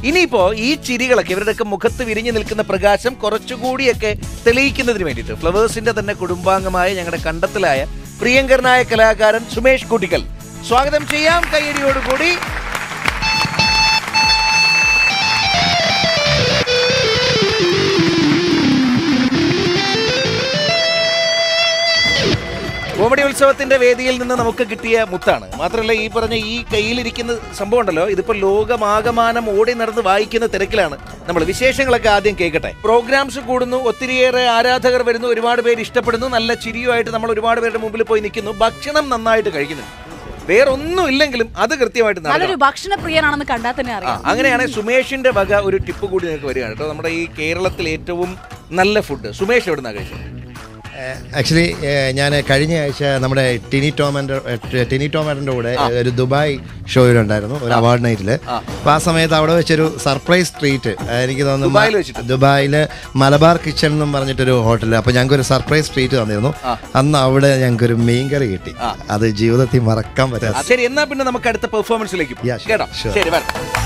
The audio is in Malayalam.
ഇനിയിപ്പോ ഈ ചിരികളൊക്കെ ഇവരുടെയൊക്കെ മുഖത്ത് വിരിഞ്ഞു നിൽക്കുന്ന പ്രകാശം കുറച്ചുകൂടിയൊക്കെ തെളിയിക്കുന്നതിന് വേണ്ടിയിട്ട് ഫ്ലവേഴ്സിന്റെ തന്നെ കുടുംബാംഗമായ ഞങ്ങളുടെ കണ്ടെത്തലായ പ്രിയങ്കരനായ കലാകാരൻ സുമേഷ് കുട്ടിക്കൽ സ്വാഗതം ചെയ്യാം കയ്യടിയോടുകൂടി കോമഡി ഉത്സവത്തിന്റെ വേദിയിൽ നിന്ന് നമുക്ക് കിട്ടിയ മുത്താണ് മാത്രമല്ല ഈ പറഞ്ഞ ഈ കയ്യിലിരിക്കുന്ന സംഭവം ഉണ്ടല്ലോ ഇതിപ്പോ ലോകമാകമാനം ഓടി നടന്ന് വായിക്കുന്ന തിരക്കിലാണ് നമ്മൾ വിശേഷങ്ങളൊക്കെ ആദ്യം കേൾക്കട്ടെ പ്രോഗ്രാംസ് കൂടുന്നു ഒത്തിരിയേറെ ആരാധകർ വരുന്നു ഒരുപാട് പേര് ഇഷ്ടപ്പെടുന്നു നല്ല ചിരിയുമായിട്ട് നമ്മൾ ഒരുപാട് പേരുടെ മുമ്പിൽ പോയി നിൽക്കുന്നു ഭക്ഷണം നന്നായിട്ട് കഴിക്കുന്നു വേറൊന്നും ഇല്ലെങ്കിലും അത് കൃത്യമായിട്ട് നടക്കണം നല്ലൊരു ഭക്ഷണ പ്രിയനാണെന്ന് കണ്ടാൽ തന്നെ ആ, അറിയാം അങ്ങനെയാണെങ്കിൽ സുമേഷിന്റെ വക ഒരു ടിപ്പ് കൂടി നിങ്ങൾക്ക് വരികയാണ് കേട്ടോ നമ്മുടെ ഈ കേരളത്തിൽ ഏറ്റവും നല്ല ഫുഡ് സുമേഷ് എവിടുന്നാ കഴിച്ചത് ആക്ച്വലി ഞാൻ കഴിഞ്ഞ ആഴ്ച നമ്മുടെ ടിനി ടോമൻ്റെ ടിനി ടോമാറ്റൻ്റെ കൂടെ ഒരു ദുബായ് ഷോയിലുണ്ടായിരുന്നു ഒരു അവാർഡ് നൈറ്റിൽ അപ്പോൾ ആ സമയത്ത് അവിടെ വെച്ചൊരു സർപ്രൈസ് ട്രീറ്റ് എനിക്ക് തോന്നുന്നു ദുബായിൽ വെച്ചിട്ട്? ദുബായിൽ മലബാർ കിച്ചൺ എന്നും പറഞ്ഞിട്ടൊരു ഹോട്ടലിൽ അപ്പോൾ ഞങ്ങൾക്ക് ഒരു സർപ്രൈസ് ട്രീറ്റ് തന്നിരുന്നു അന്ന് അവിടെ ഞങ്ങൾക്ക് ഒരു മീൻകറി കിട്ടി അത് ജീവിതത്തിൽ മറക്കാൻ ആ, പറ്റാത്ത ശരി എന്നാ പിന്നെ നമുക്ക് അടുത്ത പെർഫോമൻസിലേക്ക് Yeah, sure, കേട്ടോ sure. ശരി വരാം